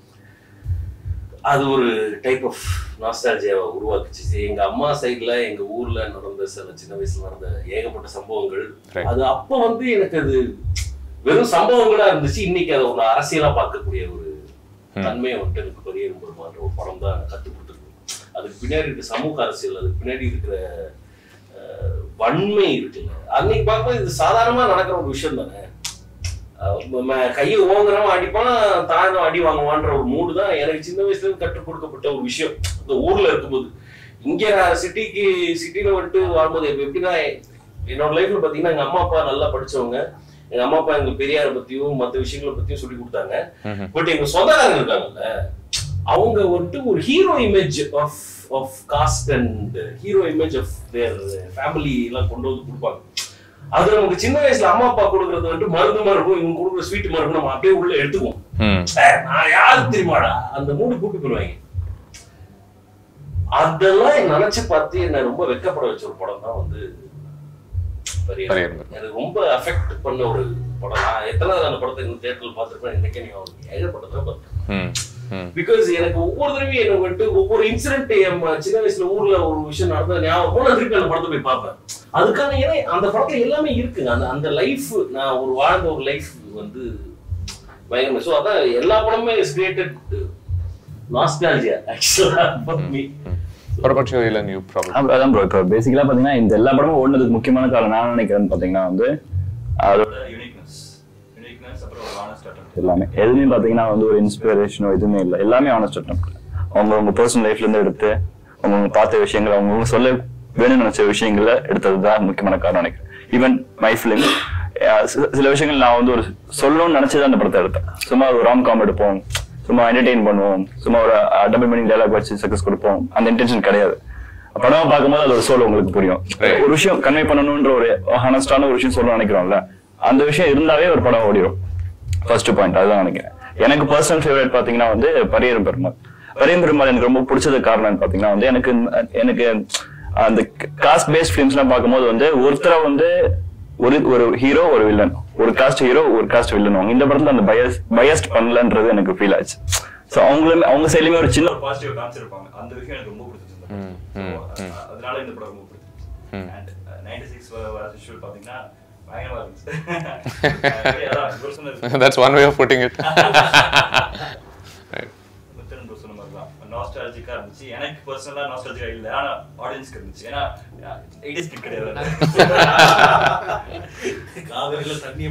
அது ஒரு டைப் ஆஃப் நாஸ்டாலஜியாவை உருவாக்குச்சு சரி, எங்க அம்மா சைடுல எங்க ஊர்ல நடந்த சில சின்ன வயசுல நடந்த ஏகப்பட்ட சம்பவங்கள் Right. அது அப்ப வந்து எனக்கு அது வெறும் சம்பவங்களா இருந்துச்சு இன்னைக்கு அதை ஒரு அரசியலா பார்க்கக்கூடிய ஒரு ம். தன்மையை வந்துட்டு எனக்கு பெரிய பெருமாள் ஒரு படம் தான் கற்றுக் கொடுத்துருக்கு அதுக்கு பின்னாடி இருக்க சமூக அரசியல் அதுக்கு பின்னாடி இருக்கிற அஹ், வன்மை இருக்குல்ல அன்னைக்கு பார்க்கும்போது இது சாதாரணமா நடக்கிற ஒரு விஷயம் தானே அஹ் ம- கையை ஓங்குறவன் அடிப்பான் தாழ்ந்த அடி வாங்குவான்ற ஒரு மூடு தான் எனக்கு சின்ன வயசுல இருந்து கற்றுக் கொடுக்கப்பட்ட ஒரு விஷயம் இந்த ஊர்ல இருக்கும்போது இங்க நான் சிட்டிக்கு சிட்டில வந்துட்டு வரும்போது இப்ப எப்படின்னா என்னோட லைஃப்ல பாத்தீங்கன்னா எங்க அம்மா அப்பா நல்லா படிச்சவங்க எங்க அம்மா அப்பா எங்க பெரியார பத்தியும் மத்த விஷயங்களை பத்தியும் சொல்லி கொடுத்தாங்க ம்ஹும். பட் எங்க சொந்தக்காரங்க இருக்காங்கல்ல அவங்க வந்துட்டு ஒரு hero image of of caste and hero image of their family எல்லாம் கொண்டு வந்து கொடுப்பாங்க அது நமக்கு சின்ன வயசுல அம்மா அப்பா கொடுக்கறது வந்துட்டு மருந்து மாதிரி இருக்கும் இவங்க கொடுக்குற ஸ்வீட் மாதிரி இருக்கும் நம்ம அப்படியே உள்ள எடுத்துக்குவோம் ம் "ஏய், நான் யாரு தெரியுமாடா அந்த மூடு கூட்டு போயிருவாங்க அதெல்லாம் நினைச்சு பார்த்து என்ன ரொம்ப வெக்கப்பட வச்ச ஒரு படம் தான் வந்து பெரிய பெரியவர். எனக்கு ரொம்ப அஃபெக்ட் பண்ண ஒரு படம் நான் எத்தனை தடவை அந்த படத்தை இந்த தேட்டரில் பார்த்துருப்பேன் இன்னைக்கே நீ ஏகப்பட்டதான் பார்த்தேன் ம் ம் பிகாஸ் எனக்கு ஒவ்வொரு தடவையும் எனக்கு வந்துட்டு ஒவ்வொரு இன்சிடென்ட் என் சின்ன வயசுல ஊர்ல ஒரு விஷயம் நடந்தது ஞாபகம் நான் திருப்பி அந்த படத்தை போய் பார்ப்பேன் அதுக்கான ஏன்னா அந்த படத்துல எல்லாமே இருக்குங்க அந்த அந்த லைஃப் நான் ஒரு வாழ்ந்த ஒரு லைஃப் வந்து பயங்கரமா ஸோ அதான் எல்லா படமுமே இஸ் கிரியேட்டட் நாஸ்டாலஜியா ஆக்சுவலா for me What about you, Ilan? You probably. அப்புறம் அதான் ப்ரோ இப்போ பேசிக்கலாக பார்த்தீங்கன்னா இந்த எல்லா படமும் ஓடுனதுக்கு முக்கியமான காரணம் நான் நினைக்கிறேன்னு பார்த்தீங்கன்னா வந்து அதோட யூனிக்னஸ் யூனிக்னஸ் அப்புறம் ஒரு ஆனஸ்ட் அட்டம் எல்லாமே எதுவுமே பார்த்தீங்கன்னா வந்து ஒரு இன்ஸ்பிரேஷனோ எதுவுமே இல்லை எல்லாமே ஆனஸ்ட் அட்டம் அவங்க உங்க பர்சனல் லைஃப்ல இருந்து எடுத்து அவங்க பார்த்த விஷயங்கள் அவங்க சொல்ல வேணும்னு நினைச்ச விஷயங்களை எடுத்தது தான் முக்கியமான காரணம் நினைக்கிறேன் ஈவன் மை ஃபிலிம் சில விஷயங்கள் நான் வந்து ஒரு சொல்லணும்னு நினைச்சது அந்த படத்தை எடுத்தேன் சும்மா ஒரு ராம் காம் எடுப்போம் சும்மா என்டர்டெயின் பண்ணுவோம் சும்மா ஒரு டபுள் மீனிங் டைலாக் வச்சு சக்சஸ் கொடுப்போம் அந்த இன்டென்ஷன் கிடையாது படம் பார்க்கும்போது அது ஒரு சோல் உங்களுக்கு புரியும் Right. ஒரு விஷயம் கன்வே பண்ணணும்ன்ற ஒரு ஹானஸ்டான ஒரு விஷயம் சொல்ல நினைக்கிறோம்ல அந்த விஷயம் இருந்தாவே ஒரு படம் ஓடிடும் ஃபர்ஸ்ட் பாயிண்ட் அதுதான் நினைக்கிறேன் எனக்கு பர்சனல் ஃபேவரட் பாத்தீங்கன்னா வந்து பரியரும் பெருமாள் பரியரும் பெருமாள் எனக்கு ரொம்ப பிடிச்சது காரணம் பாத்தீங்கன்னா வந்து எனக்கு எனக்கு அந்த காஸ்ட் பேஸ்ட் ஃபிலிம்ஸ்லாம் பார்க்கும்போது வந்து ஒருத்தரை வந்து ஒரு ஒரு ஹீரோ ஒரு வில்லன் ஒரு காஸ்ட் ஹீரோ ஒரு காஸ்ட் வில்லன் இந்த படத்துல அந்த பயஸ் பயஸ்ட் பண்ணலன்றது எனக்கு ஃபீல் ஆச்சு ஸோ அவங்களுமே அவங்க சைட்லயுமே ஒரு சின்ன பாசிட்டிவ் காமிச்சிருப்பாங்க அந்த விஷயம் எனக்கு ரொம்ப பிடிச்சிருந்தது ம், ம், So, அ- அதனால இந்த படம் ரொம்ப பிடிச்சிருந்துச்சு ம். அண்ட் நைன்டி சிக்ஸ் விஷுவல் பாத்தீங்கன்னா பயங்கரமா இருந்துச்சு அதான் இவர் சொன்னது That's one way of putting it. right. Muthan bro சொன்ன மாதிரி தான் நாஸ்டாலஜிக்கா இருந்துச்சு எனக்கு பர்சனலா நாஸ்டாலஜிக்கா இல்ல ஆனா ஆடியன்ஸ்க்கு இருந்துச்சு ஏன்னா எயிட்டிஸ் கிட் கிடையாது காவிரியில தண்ணியை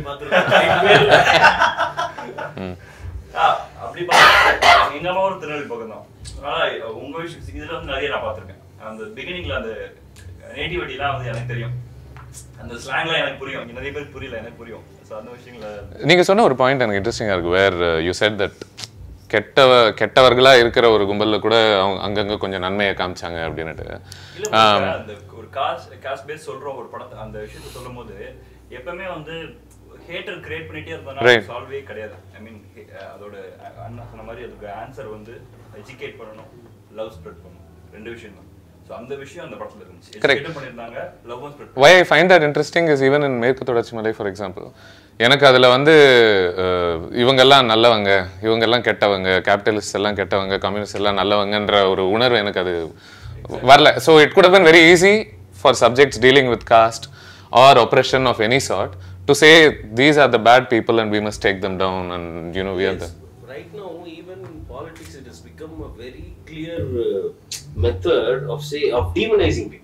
ம். ஆ, அப்படி பார்த்தா எங்க அம்மா ஒரு திருநெல்வேலி பக்கம் தான் அதனால உங்க விஷயம் இதுல வந்து நிறைய நான் பார்த்திருக்கேன் அந்த பிகினிங்ல அந்த நேட்டிவிட்டிலாம் வந்து எனக்கு தெரியும் அந்த ஸ்லாங்லாம் எனக்கு புரியும் இங்க நிறைய பேருக்கு புரியல எனக்கு புரியும் ஸோ அந்த விஷயங்கள நீங்க சொன்ன ஒரு பாயிண்ட் எனக்கு இன்ட்ரெஸ்டிங்கா இருக்கு வேர் யூ செட் தட் கெட்டவ கெட்டவர்களா இருக்கிற ஒரு கும்பல்ல கூட அவங்க அங்கங்க கொஞ்சம் நன்மையை காமிச்சாங்க அப்படின்னுட்டு இல்ல Um, bro, அந்த ஒரு காஸ்ட் காஸ்ட் பேஸ் சொல்றோம் ஒரு படத்தை அந்த விஷயத்தை சொல்லும்போது எப்பவுமே வந்து ஹேட்டர் கிரியேட் பண்ணிட்டே Right. இருந்தோம்னா சால்வே கிடையாது ஐ மீன் அதோட அஹ், அண்ணா சொன்ன மாதிரி அதுக்கு ஆன்சர் வந்து எஜுகேட் பண்ணணும் லவ் ஸ்ப்ரெட் பண்ணணும் ரெண்டு விஷயம் தான் ஸோ அந்த விஷயம் அந்த படத்துல இருந்துச்சு Correct. எஜுகேட் பண்ணியிருந்தாங்க லவ்வும் spread why I find that interesting is even in மேற்கு தொடர்ச்சி மலை ஃபார் எக்ஸாம்பிள் எனக்கு அதில் வந்து அஹ், இவங்கெல்லாம் நல்லவங்க இவங்கெல்லாம் கெட்டவங்க கேபிட்டலிஸ்ட் எல்லாம் கெட்டவங்க கம்யூனிஸ்ட் எல்லாம் நல்லவங்கன்ற ஒரு உணர்வு எனக்கு அது வரல so it could been very easy for subjects dealing with caste or oppression of any sort to say these are the bad people and we must take them down and you know we are the right now even in politics it has become a very clear uh, method of say of demonizing people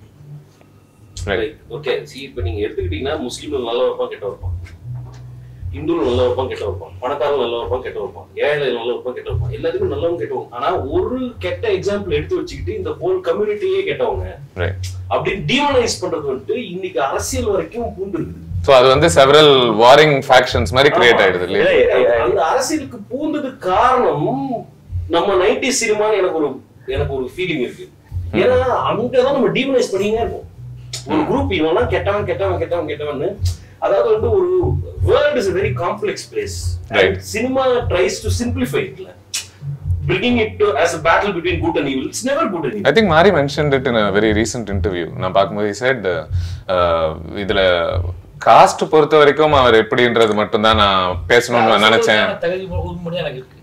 Right. Like, okay see இப்போ நீங்க எடுத்துக்கிட்டீங்கன்னா முஸ்லீம்கள் நல்லா இருப்பான் கெட்ட இருப்பான் இந்துவில் நல்லா இருப்பான் கெட்ட இருப்பான் பணக்காரன் நல்லா இருப்பான் கெட்ட இருப்பான் ஏழை நல்லா இருப்பான் கெட்ட இருப்பான் எல்லாத்துக்கும் நல்லவங்க கெட்டவங்க ஆனா ஒரு கெட்ட எக்ஸாம்பிள் எடுத்து வச்சுக்கிட்டு இந்த ஹோல் கம்யூனிட்டியே கெட்டவங்க right அப்படின்னு டீமனைஸ் பண்றது வந்துட்டு இன்னைக்கு அரசியல் வரைக்கும் பூண்டு இருக்குது ஸோ அது வந்து several warring factions மாதிரி கிரியேட் ஆயிடுது இல்லையா அந்த அரசியலுக்கு பூந்ததுக்கு காரணம் நம்ம நைன்டி சினிமான்னு எனக்கு ஒரு எனக்கு ஒரு ஃபீலிங் இருக்கு ஏன்னா அங்கதான் நம்ம டீமனைஸ் பண்ணிங்க இருக்கோம் ஒரு குரூப் இவனா கெட்டவன் கெட்டவன் கெட்டவன் கெட்டவன் அதாவது வந்து ஒரு world is very complex place Right. Cinema tries to simplify இட்ல bringing it to as a battle between good and evil it's never good and evil I think Mari mentioned it in a very recent interview. நான் பார்க்கும்போது he said uh, இதுல caste பொறுத்த வரைக்கும் அவர் எப்படின்றது மட்டும்தான் நான் பேசணும்னு நான் நினைச்சேன் தகுதி உண்மையா எனக்கு இருக்கு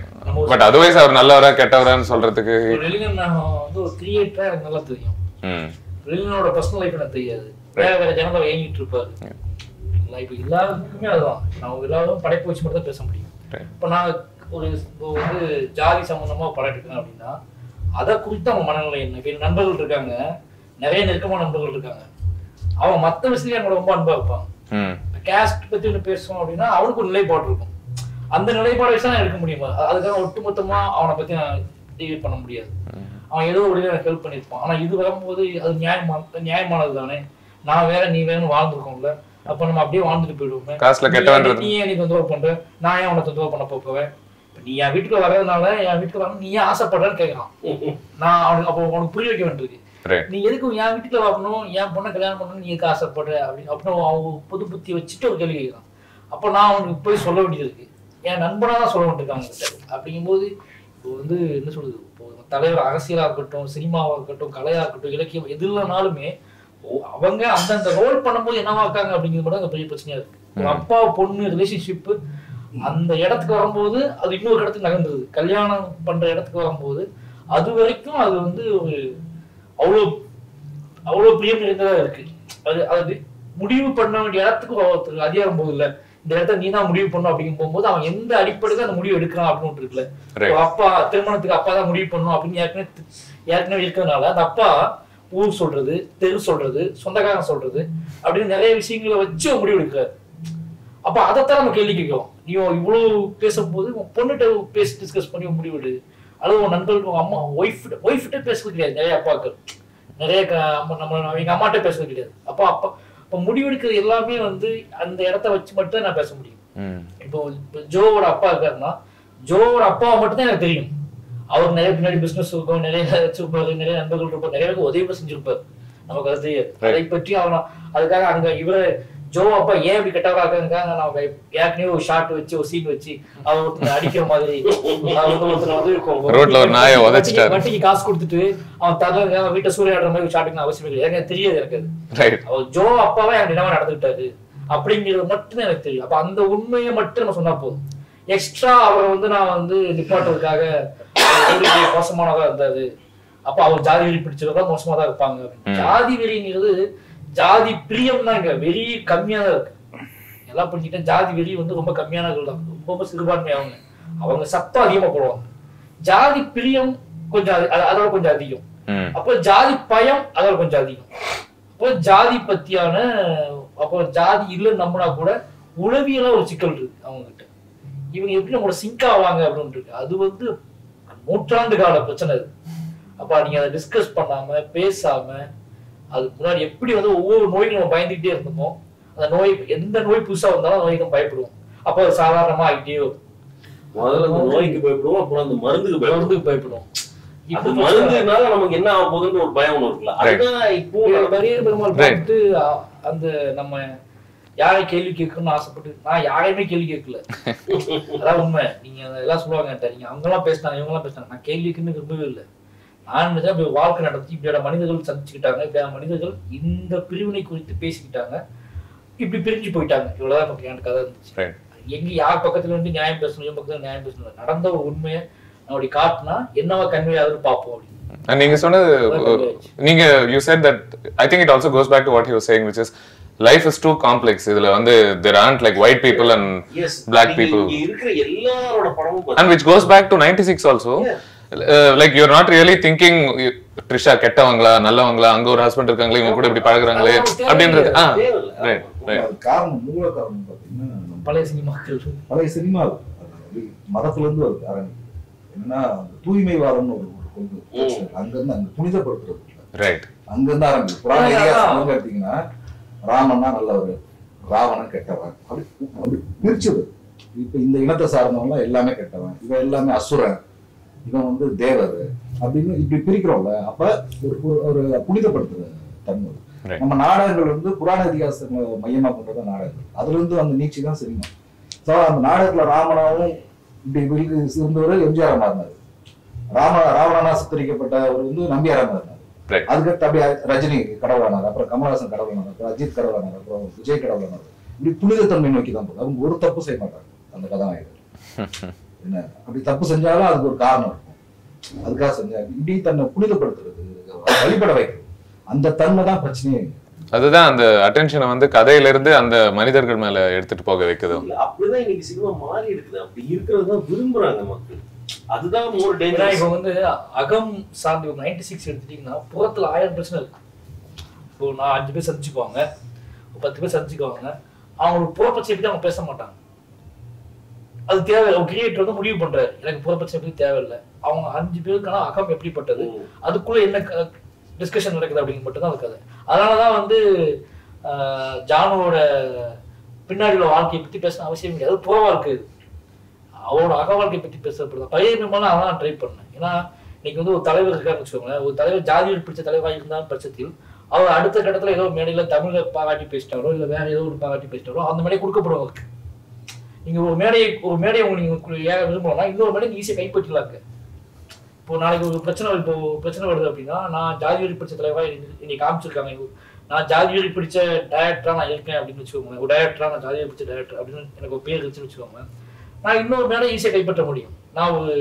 பட் அதர்வைஸ் அவர் நல்லவரா கெட்டவரான்னு சொல்றதுக்கு ஒரு வெளியன் நான் வந்து ஒரு கிரியேட்டரா எனக்கு நல்லா தெரியும் ம் வெளியனோட பர்சனல் லைஃப் எனக்கு தெரியாது வேற வேற ஜனங்களை ஏங்கிட்டு இருப்பாரு இல்லை இப்போ எல்லாருக்குமே அதுதான் நான் எல்லாரும் படைப்பு வச்சு மட்டும் தான் பேச முடியும் Right. இப்போ நான் ஒரு இப்போ வந்து ஜாதி சம்பந்தமா படம் எடுக்கிறேன் அப்படின்னா அதை குறித்து அவங்க மனநிலை என்ன இப்போ என் நண்பர்கள் இருக்காங்க நிறைய நெருக்கமான நண்பர்கள் இருக்காங்க அவன் மற்ற விஷயத்துல என்னோட ரொம்ப அன்பா இருப்பான் ம் கேஸ்ட் பத்தி ஒன்று பேசுவோம் அப்படின்னா அவனுக்கு ஒரு நிலைப்பாடு இருக்கும் அந்த நிலைப்பாடு வச்சு தான் எடுக்க முடியுமா அதுக்காக ஒட்டுமொத்தமா அவனை பத்தி நான் டீல் பண்ண முடியாது அவன் ஏதோ ஒரு எனக்கு ஹெல்ப் பண்ணியிருப்பான் ஆனா இது வரும்போது அது நியாயமான நியாயமானது தானே நான் வேற நீ வேணும் வாழ்ந்துருக்கோம்ல அப்ப நம்ம அப்படியே வாழ்ந்துட்டு போயிடுவோமே காசுல நீ கெட்டவன்றது. ஏன் நீ ஏன் நீ தொந்தரவு பண்ற நான் ஏன் உன்னை தொந்தரவு பண்ண போவேன் இப்ப நீ என் வீட்டுக்கு வர்றதுனால என் வீட்டுக்கு வர நீ ஏன் ஆசைப்படுறேன்னு கேட்கறான் நான் அவனுக்கு அப்போ உனக்கு புரிய வைக்க வேண்டியிருக்கு ரைட் நீ எதுக்கு என் வீட்டுல வரணும் என் பொண்ணை கல்யாணம் பண்ணணும் நீ எதுக்கு ஆசைப்படுற அப்படின்னு அப்புறம் அவன் புது புத்தி வச்சுட்டு ஒரு கேள்வி கேட்கறான் அப்போ நான் அவனுக்கு போய் சொல்ல வேண்டியது இருக்கு என் நண்பனா தான் சொல்ல வேண்டியிருக்காங்க அவன்கிட்ட. அப்படிங்கும்போது இப்போ வந்து என்ன சொல்றது இப்போ தலைவர் அரசியலா இருக்கட்டும் சினிமாவா இருக்கட்டும் கலையா இருக்கட்டும் இலக்கியம் எது இல்லைனாலுமே ஓ- அவங்க அந்தந்த ரோல் பண்ணும்போது என்னவா இருக்காங்க அப்படிங்கிறது மட்டும் அங்க பெரிய பிரச்சனையா இருக்கு ஒரு அப்பா பொண்ணு ரிலேஷன்ஷிப் அந்த இடத்துக்கு வரும்போது அது இன்னொரு இடத்துக்கு நகர்ந்துருது கல்யாணம் பண்ற இடத்துக்கு வரும்போது அது வரைக்கும் அது வந்து ஒரு அவ்வளோ அவ்வளோ பிரியம் நிறைந்ததா இருக்கு அது அது முடிவு பண்ண வேண்டிய இடத்துக்கு ஒருத்தருக்கு அதிகாரம் போகுது இல்ல இந்த இடத்த நீ தான் முடிவு பண்ணும் அப்படிங்கும் போகும்போது அவன் எந்த அடிப்படையில அந்த முடிவு எடுக்கிறான் அப்படின்னு இருக்குல்ல Right. ஒரு அப்பா திருமணத்துக்கு அப்பா தான் முடிவு பண்ணும் அப்படின்னு ஏற்கனவே தி- ஏற்கனவே இருக்கிறதுனால அந்த அப்பா ஊர் சொல்றது தெரு சொல்றது சொந்தக்காரன் சொல்றது அப்படின்னு நிறைய விஷயங்களை வச்சு ஒரு முடிவு எடுக்கிறாரு அப்ப அதைத்தான் நம்ம கேள்வி கேட்கிறோம் நீ இவ்வளவு பேசும்போது உன் பொண்ணுகிட்ட பேசி டிஸ்கஸ் பண்ணி ஒரு முடிவு எடு அல்லது உன் நண்பர்கள் உங்க அம்மா ஒய்ஃப் ஒய்ஃப்கிட்ட பேசுறது கிடையாது நிறைய அப்பாக்கள் நிறைய க- அம்மா நம்ம எங்க அம்மாட்ட பேசுறது கிடையாது அப்பா அப்பா இப்போ முடிவெடுக்கிறது எல்லாமே வந்து அந்த இடத்த வச்சு மட்டும் தான் நான் பேச முடியும் ம் இப்போ இப்போ ஜோவோட அப்பா இருக்காருன்னா ஜோவோட அப்பாவை மட்டும் தான் எனக்கு தெரியும் அவர் நிறைய பின்னாடி பிசினஸ் இருக்கும் நிறைய வச்சிருப்பாரு நிறைய நண்பர்கள் இருப்பார் நிறைய பேருக்கு உதவி கூட செஞ்சிருப்பாரு நமக்கு அது தெரியாது அதை பற்றி அவன் அதுக்காக அங்க இவர ஜோ அப்பா ஏன் இப்படி கெட்டவரா இருக்காங்க நான் ஏற்கனவே ஒரு ஷாட் வச்சு ஒரு சீன் வச்சு அவர் ஒருத்தனை அடிக்கிற மாதிரி அவர் வந்து ஒருத்தனை வந்து இருக்கும். ரோட்ல ஒரு நாயை வட்டிக்கு- உதைச்சிட்டாரு. வட்டிக்கு காசு கொடுத்துட்டு அவன் தர வீட்டை சூறையாடுற மாதிரி ஷாட்டுக்கு அவசியம் இல்லை எனக்கு தெரியாது எனக்கு அது ரைட் அவர் ஜோ அப்பாவே எனக்கு என்னவா நடந்துக்கிட்டாரு அப்படிங்கிறது மட்டும் எனக்கு தெரியும் அப்ப அந்த உண்மையை மட்டும் நம்ம சொன்னா போதும் எக்ஸ்ட்ரா அவரை வந்து நான் வந்து நிப்பாட்டுறதுக்காக அவர் எப்படி மோசமானதா இருந்தாரு அப்ப அவர் ஜாதி வெறி பிடிச்சவங்க மோசமா தான் இருப்பாங்க அப்படின்னு. ஜாதி வெறிங்கிறது ஜாதி பிரியம் தான் இங்க வெறி கம்மியா தான் இருக்கு எல்லாம் புரிஞ்சுக்கிட்டேன் ஜாதி வெறி வந்து ரொம்ப கம்மியானவர்கள் தான் ரொம்ப ரொம்ப சிறுபான்மை அவங்க அவங்க சத்தம் அதிகமா போடுவாங்க ஜாதி பிரியம் கொஞ்சம் அது- அது- அதோட கொஞ்சம் அதிகம் ம் அப்போ ஜாதி பயம் அதோட கொஞ்சம் அதிகம் அப்போ ஜாதி பத்தியான அப்போ ஜாதி இல்லைன்னு நம்பினா கூட உளவியலா ஒரு சிக்கல் இருக்கு அவங்க கிட்ட இவங்க எப்படி நம்மளோட சிங்க் ஆவாங்க அப்படின்னு இருக்கு அது வந்து நூற்றாண்டு கால பிரச்சனை அது அப்ப நீங்க அதை டிஸ்கஸ் பண்ணாம பேசாம அதுக்கு முன்னாடி எப்படி வந்து ஒவ்வொரு நோய்க்கு நம்ம பயந்துகிட்டே இருந்தோமோ அந்த நோய் எந்த நோய் புதுசா வந்தாலும் அந்த நோய்க்கு நம்ம பயப்படுவோம் அப்போ அது சாதாரணமா ஆகிட்டே வரும் முதல்ல அந்த நோய்க்கு பயப்படுவோம் அப்புறம் அந்த மருந்துக்கு பயப்படுவோம் மருந்துக்கு பயப்படுவோம் அது இப்போ மருந்துனால நமக்கு என்ன ஆக போகுதுன்னு ஒரு பயம் ஒண்ணு இருக்குல்ல அதுதான் இப்போ பெரிய பெருமாள் Right. பார்த்துட்டு அ- அந்த நம்ம யாரை கேள்வி கேட்கணும்னு ஆசைப்பட்டு நான் யாரையுமே கேள்வி கேட்கல அதான் உண்மை நீங்க எல்லாம் சொல்லுவாங்க என்கிட்ட, நீங்க அவங்க எல்லாம் பேசினாங்க இவங்க எல்லாம் பேசினாங்க நான் கேள்வி கேட்கணும்னு விரும்பவே இல்லை நான் நினைச்சேன் இப்படி வாழ்க்கை நடத்தி இப்படியான மனிதர்கள் சந்திச்சுக்கிட்டாங்க இப்படியான மனிதர்கள் இந்த பிரிவினை குறித்து பேசிக்கிட்டாங்க இப்படி பிரிஞ்சு போயிட்டாங்க இவ்வளவுதான் நமக்கு எனக்கு கதை இருந்துச்சு Right. எங்க யார் பக்கத்துல இருந்து நியாயம் பேசணும் இவன் பக்கத்துல நியாயம் பேசணும் இல்ல. நடந்த ஒரு உண்மையை நான் அப்படி காட்டினா என்னவா கன்வே ஆகுதுன்னு பார்ப்போம் அப்படின்னு And நீங்க சொன்னது நீங்க you said that I think it also goes back to what you were saying which is life is too complex இதுல வந்து there aren't like white people and Yes. black நீங்க people இங்க இருக்கிற எல்லாரோட படமும் and which goes back to 96 also Uh, like you're not really thinking you- Trisha கெட்டவங்களா நல்லவங்களா அங்க ஒரு ஹஸ்பண்ட் இருக்காங்களே இவங்க கூட இப்படி பழகுறாங்களே அப்படின்றது ஆ தேவையில்ல. ரைட் ரைட் அது காரணம் மூல காரணம் பார்த்தீங்கன்னா நம்ம பழைய சினிமாக்கள் பழைய சினிமா மதத்துல இருந்து வருது அரணி என்னன்னா அந்த தூய்மைவாதம்னு ஒரு ஒரு கொள்கை பிரச்சனை. அங்கிருந்து அங்க புனிதப்படுத்துறது இல்ல. ரைட் அங்கிருந்து ஆரம்பிச்சு புராண இதிகாசம் எடுத்தீங்கன்னா ராமன் தான் நல்லவர் ராவணன் கெட்டவன் அப்படி அப்படி பிரிச்சது இப்ப இந்த இனத்தை சார்ந்தவங்க எல்லாமே கெட்டவன் இவன் எல்லாமே அசுரன் இவன் வந்து தேவர் அப்படின்னு இப்படி பிரிக்கிறோம்ல அப்ப ஒரு ஒரு- ஒரு புனிதப்படுத்துற தன்மை Right. நம்ம நாடகங்கள் வந்து புராண இதிகாசங்களை மையமா கொண்டது நாடகங்கள் அதுல இருந்து அந்த நீச்சி தான் சினிமா ஸோ அந்த நாடகத்துல ராமனாவும் இப்படி இப்படி இருந்தவர் எம்ஜிஆர் மாறினார் ராம ராவணனா சித்தரிக்கப்பட்டவர் வந்து நம்பியாரா மாறினார் Right. அதுக்கடுத்து அப்படியே ரஜினி கடவுளானார் அப்புறம் கமலஹாசன் கடவுளானார் அப்புறம் அஜித் கடவுளானார் அப்புறம் விஜய் கடவுளானார் இப்படி புனிதத்தன்மை நோக்கி தான் போகுது அவங்க ஒரு தப்பு செய்ய மாட்டாங்க அந்த கதாநாயகர் என்ன அப்படி தப்பு செஞ்சாலும் அதுக்கு ஒரு காரணம் இருக்கும் அதுக்காக செஞ்சாங்க இப்படி தன்னை புனிதப்படுத்துறது வழிபட வைக்கிறது அந்த தன்மை தான் பிரச்சனையே அதுதான் அந்த அட்டென்ஷனை வந்து கதையில இருந்து அந்த மனிதர்கள் மேல எடுத்துட்டு போக வைக்குது இல்ல, அப்படிதான் இன்னைக்கு சினிமா மாறி இருக்குது அப்படி இருக்கிறது தான் விரும்புறாங்க மக்கள் அதுதான் மோர் ஏன்னா டேஞ்சரஸ் இப்போ வந்து அகம் சார்ந்து ஒரு நைன்டி சிக்ஸ் எடுத்துட்டீங்கன்னா புறத்துல ஆயிரம் பிரச்சனை இருக்கு இப்போ நான் அஞ்சு பேர் சந்திச்சுக்குவாங்க ஒரு பத்து பேர் சந்திச்சுக்குவாங்க அவங்களுக்கு புற பிரச்சனை பத்தி அவங்க பேச மாட்டாங்க அது தேவை கிரியேட்டர் வந்து முடிவு பண்றாரு எனக்கு புற பிரச்சனை பத்தி தேவையில்லை அவங்க அஞ்சு பேருக்கான அகம் எப்படிப்பட்டது அதுக்குள்ள என்ன டிஸ்கஷன் நடக்குது அப்படின்னு மட்டும் தான் கதை அதனாலதான் வந்து ஆஹ், ஜானுவோட பின்னாடி உள்ள வாழ்க்கையை பத்தி பேச அவசியம் இல்லை அது புற வாழ்க்கை இது அவரோட அக வாழ்க்கையை பத்தி பேசப்படுது பழைய விமானம் அதான் ட்ரை பண்ணேன் ஏன்னா இன்னைக்கு வந்து ஒரு தலைவர் இருக்காருன்னு வச்சுக்கோங்களேன் ஒரு தலைவர் ஜாதியில் பிடிச்ச தலைவராக இருந்தாலும் பட்சத்தில் அவர் அடுத்த கட்டத்துல ஏதோ மேடையில தமிழை பாராட்டி பேசிட்டாரோ இல்ல வேற ஏதோ ஒரு பாராட்டி பேசிட்டாரோ அந்த மேடை கொடுக்கப்படும் அவருக்கு நீங்க ஒரு மேடையை ஒரு மேடையை உங்க நீங்க கு- ஏன் விரும்பணும்னா இன்னொரு மேடை ஈஸியாக கைப்பற்றலாங்க இப்போ நாளைக்கு ஒரு பிரச்சனை இப்போ பிரச்சனை வருது அப்படின்னா நான் ஜாதி வெறி பிடிச்ச தலைவா இன்னைக்கு காமிச்சிருக்காங்க இவங்க. நான் ஜாதி வெறி பிடிச்ச டேரக்டரா நான் இருக்கேன் அப்படின்னு வச்சுக்கோங்க ஒரு டேரக்டரா நான் ஜாதி வெறி பிடிச்ச டேரக்டர் அப்படின்னு எனக்கு ஒரு பேர் இருந்துச்சுன்னு வச்சுக்கோங்க நான் இன்னொரு மேடை ஈஸியாக கைப்பற்ற முடியும் நான் ஒரு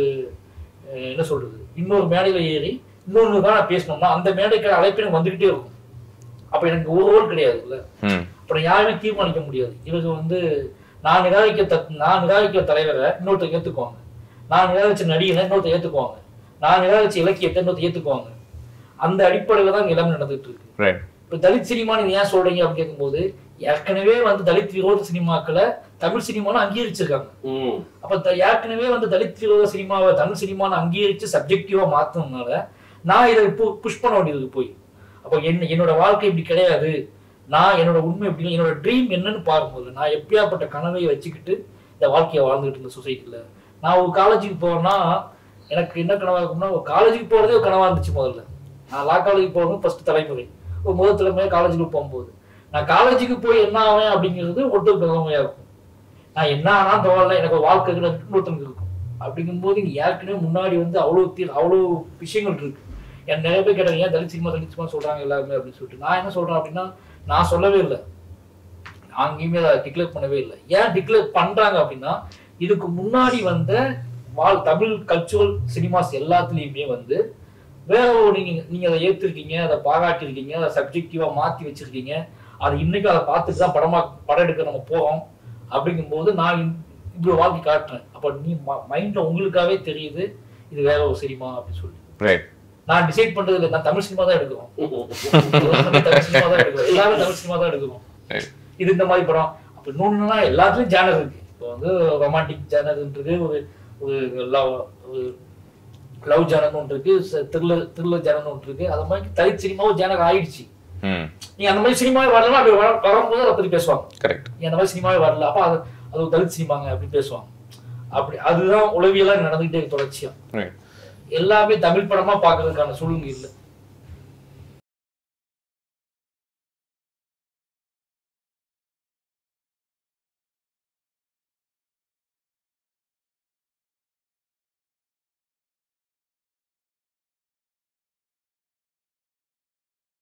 அஹ், என்ன சொல்றது இன்னொரு மேடையில ஏறி இன்னொன்று தான் நான் பேசணும்னா அந்த மேடைக்கு அழைப்பு எனக்கு வந்துகிட்டே இருக்கும் அப்ப எனக்கு ஒரு ரோல் கிடையாது இல்ல ம் அப்புறம் யாருமே தீர்மானிக்க முடியாது இவங்க வந்து நான் நிராகரிக்க தத் நான் நிராகரிக்கிற தலைவரை இன்னொருத்தர் ஏத்துக்குவாங்க நான் நிராகரிச்ச நடிகரை இன்னொருத்தர் ஏத்துக்குவாங்க நான் நிராகரிச்ச இலக்கியத்தை இன்னொருத்தர் ஏத்துக்குவாங்க அந்த அடிப்படையில தான் இங்க எல்லாமே நடந்துட்டு இருக்கு ரைட் இப்ப தலித் சினிமா நீங்க ஏன் சொல்றீங்க அப்படின்னு கேட்கும்போது ஏற்கனவே வந்து தலித் விரோத சினிமாக்களை தமிழ் சினிமான்னு அங்கீகரிச்சிருக்காங்க ம் அப்ப த- ஏற்கனவே வந்து தலித் விரோத சினிமாவை தமிழ் சினிமான்னு அங்கீகரிச்சு சப்ஜெக்டிவா மாத்தினதுனால நான் இதை இப்போ புஷ் பண்ண வேண்டியது போய் அப்போ என்ன என்னோட வாழ்க்கை இப்படி கிடையாது நான் என்னோட உண்மை எப்படி என்னோட ட்ரீம் என்னன்னு பார்க்கும்போது நான் எப்படியாப்பட்ட கனவை வச்சுக்கிட்டு இந்த வாழ்க்கையை வாழ்ந்துகிட்டு இருந்த சொசைட்டில நான் ஒரு காலேஜுக்கு போறேன்னா எனக்கு என்ன கனவா இருக்கும்னா ஒரு காலேஜுக்கு போறதே ஒரு கனவா இருந்துச்சு முதல்ல நான் லா காலேஜுக்கு போகிறது ஃபர்ஸ்ட் தலைமுறை ஒரு முதல் தலைமுறை காலேஜுக்கு போகும்போது நான் காலேஜுக்கு போய் என்ன ஆவேன் அப்படிங்கிறது ஒருத்தர் தலைமுறையா இருக்கும் நான் என்ன ஆனா பரவாயில்ல எனக்கு ஒரு வாழ்க்கை இருக்கு, இன்னொருத்தனுக்கு இருக்கும் அப்படிங்கும்போது இங்க ஏற்கனவே முன்னாடி வந்து அவ்வளோ தீ அவ்வளோ விஷயங்கள் இருக்கு என் நிறைய பேர் கேட்டாங்க ஏன் தலித் சினிமா தலித் சினிமா சொல்றாங்க எல்லாருமே அப்படின்னு சொல்லிட்டு நான் என்ன சொல்றேன் அப்படின்னா நான் சொல்லவே இல்லை நான் எங்கேயுமே அதை டிக்ளேர் பண்ணவே இல்லை ஏன் டிக்ளேர் பண்றாங்க அப்படின்னா இதுக்கு முன்னாடி வந்த வாழ் தமிழ் கல்ச்சுரல் சினிமாஸ் எல்லாத்துலேயுமே வந்து வேற ஒரு நீங்க நீங்க அதை ஏத்திருக்கீங்க அதை பாராட்டியிருக்கீங்க அதை சப்ஜெக்டிவா மாத்தி வச்சிருக்கீங்க அது இன்னைக்கு அதை பார்த்துட்டு தான் படமா படம் எடுக்க நம்ம போறோம் அப்படிங்கும்போது நான் இந்த- இப்படி ஒரு வாழ்க்கை காட்டுறேன் அப்ப நீ மைண்ட்ல உங்களுக்காவே தெரியுது இது வேற ஒரு சினிமா அப்படின்னு சொல்லி ரைட் நான் டிசைட் பண்றது இல்லை நான் தமிழ் சினிமா தான் எடுக்கிறோம் தமிழ் சினிமா தான் எடுக்கிறோம் எல்லாரும் தமிழ் சினிமா தான் எடுக்கிறோம் ரைட் இது இந்த மாதிரி படம் அப்ப இன்னொன்னுனா எல்லாத்துலயும் ஜேனர் இருக்கு இப்போ வந்து ரொமான்டிக் ஜேனர் இருக்கு ஒரு ஒரு லவ் ஒரு லவ் ஜேனர்னு ஒன்று இருக்கு த்ரில்லர் த்ரில்லர் ஜேனர்னு ஒன்று இருக்கு அது மாதிரி தலித் சினிமாவும் ஜேனர் ஆயிடுச்சு ம் நீங்க அந்த மாதிரி சினிமாவே வரலாம் அப்படி வர- வரும்போது அதை பத்தி பேசுவாங்க கரெக்ட் நீ அந்த மாதிரி சினிமாவே வரல அப்ப அது அது ஒரு தலித் சினிமாங்க அப்படின்னு பேசுவாங்க அப்படி அதுதான் உளவியலா நடந்துகிட்டே இருக்கு தொடர்ச்சியா ரைட் எல்லாமே தமிழ் படமா பாக்குறதுக்கான சூழ்நிலை இல்லை